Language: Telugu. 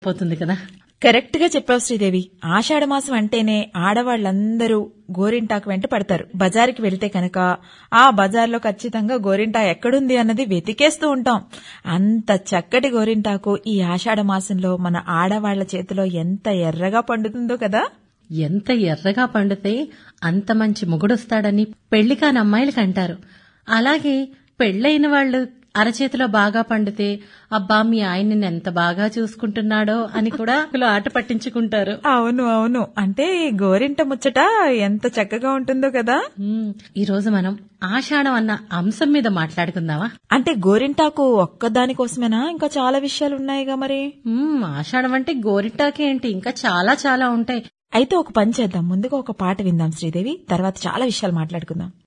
పోతుంది కదా కరెక్ట్ గా చెప్పావు శ్రీదేవి ఆషాఢ మాసం అంటేనే ఆడవాళ్లందరూ గోరింటాకు వెంట పడతారు బజారుకి వెళ్తే కనుక ఆ బజార్లో ఖచ్చితంగా గోరింటా ఎక్కడుంది అన్నది వెతికేస్తూ ఉంటాం అంత చక్కటి గోరింటాకు ఈ ఆషాఢ మాసంలో మన ఆడవాళ్ల చేతిలో ఎంత ఎర్రగా పండుతుందో కదా ఎంత ఎర్రగా పండితే అంత మంచి మొగుడొస్తాడని పెళ్లి కాని అమ్మాయిలకి అంటారు అలాగే పెళ్లైన వాళ్ళు అరచేతిలో బాగా పండితే అబ్బా మీ ఆయన నిన్ను ఎంత బాగా చూసుకుంటున్నాడో అని కూడా వీళ్ళు ఆట పట్టించుకుంటారు అవును అవును అంటే ఈ గోరింట ముచ్చట ఎంత చక్కగా ఉంటుందో కదా ఉమ్, ఈ రోజు మనం ఆషాఢం అన్న అంశం మీద మాట్లాడుకుందామా అంటే గోరింటాకు ఒక్కదాని కోసమేనా ఇంకా చాలా విషయాలు ఉన్నాయిగా మరి ఉమ్, ఆషాఢం అంటే గోరింటాకే ఏంటి ఇంకా చాలా చాలా ఉంటాయి అయితే ఒక పని చేద్దాం ముందుగా ఒక పాట విందాం శ్రీదేవి తర్వాత చాలా విషయాలు మాట్లాడుకుందాం